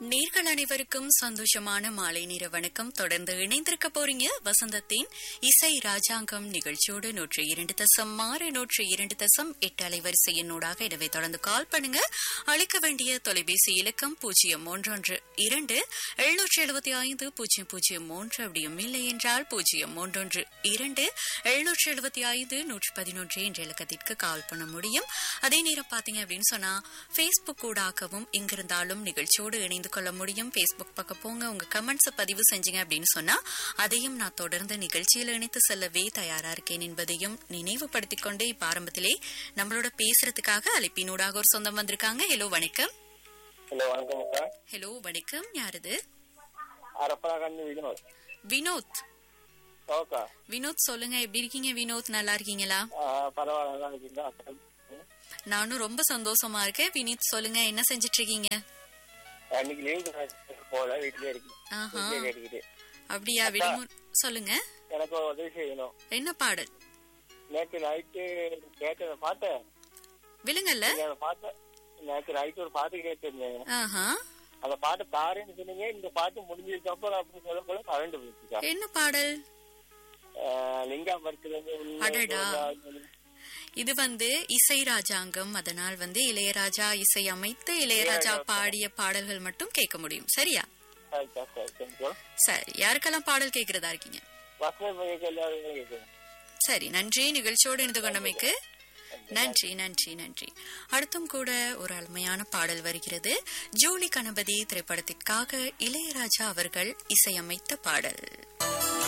நேர்கள் அனைவருக்கும் சந்தோஷமான மாலை நேர வணக்கம் தொடர்ந்து இணைந்திருக்க போறீங்க வசந்தத்தின் இசை ராஜாங்கம் நிகழ்ச்சியோடு நூற்றி இரண்டு தசம் ஆறு நூற்றி இரண்டு தசம் எட்டு அலைவரிசையினூடாக எனவே தொடர்ந்து கால் பண்ணுங்க அழைக்க வேண்டிய தொலைபேசி இலக்கம் பூஜ்ஜியம் மூன்றொன்று இரண்டு எழுநூற்றி எழுபத்தி ஐந்து பூஜ்ஜியம் பூஜ்ஜியம் மூன்று அப்படியும் இல்லை என்றால் பூஜ்ஜியம் மூன்றொன்று இரண்டு எழுநூற்றி எழுபத்தி ஐந்து நூற்றி பதினொன்று என்ற இலக்கத்திற்கு கால் பண்ண முடியும் அதே நேரம் பாத்தீங்க அப்படின்னு சொன்னா பேஸ்புக் ஊடாகவும் எங்கிருந்தாலும் நிகழ்ச்சியோடு இணைந்து கொள்ள முடியும் பேஸ்புக் பக்கம் போங்க உங்க கமெண்ட்ஸ் பதிவு செஞ்சீங்க அப்படின்னு சொன்னா அதையும் நான் தொடர்ந்து நிகழ்ச்சியில் இணைத்து செல்லவே தயாரா இருக்கேன் என்பதையும் நினைவுபடுத்திக் கொண்டு இப்ப ஆரம்பத்திலே நம்மளோட பேசுறதுக்காக அழைப்பினூடாக ஒரு சொந்தம் வந்திருக்காங்க ஹலோ வணக்கம் ஹலோ வணக்கம் அக்கா ஹலோ வணக்கம் யாரது அரப்பராகன்னு வினோத் வினோத் ஓக்கா வினோத் சொல்லுங்க எப்படி இருக்கீங்க வினோத் நல்லா இருக்கீங்களா பரவாயில்ல நல்லா இருக்கீங்களா அக்கா நானும் ரொம்ப சந்தோஷமா இருக்கேன் வினீத் சொல்லுங்க என்ன செஞ்சிட்டு இருக்கீங்க அன்னைக்கு லீவு போல வீட்லயே இருக்கு ஆஹா வீட்லயே கேட்டுக்கிட்டு அப்படியா விடுமுறை சொல்லுங்க எனக்கு ஒரு உதவி செய்யணும் என்ன பாடல் நேற்று நைட்டு கேட்டதை பார்த்தேன் விழுங்கல்ல நீங்க அதை பார்த்தேன் நேற்று நைட்டு ஒரு பாட்டு கேட்டிருந்தேன் ஆஹா அந்த பாட்டு தாரேன்னு சொன்னீங்க இந்த பாட்டு முடிஞ்சதுக்கு அப்புறம் அப்படின்னு சொல்ல போல கரண்ட் போயிடுச்சுக்கா என்ன பாடல் லிங்கா மரத்துல அடடா. இது வந்து இசை ராஜாங்கம் அதனால் வந்து இளையராஜா இசை அமைத்து இளையராஜா பாடிய பாடல்கள் மட்டும் கேட்க முடியும் சரியா சரி யாருக்கெல்லாம் பாடல் கேக்குறதா இருக்கீங்க வசதி எல்லாரும் கேட்குறேன் சரி நன்றி நிகழ்ச்சியோடு இணைந்து கொண்டமைக்கு நன்றி நன்றி நன்றி அடுத்தும் கூட ஒரு அருமையான பாடல் வருகிறது ஜூலி கணபதி திரைப்படத்திற்காக இளையராஜா அவர்கள் இசையமைத்த பாடல்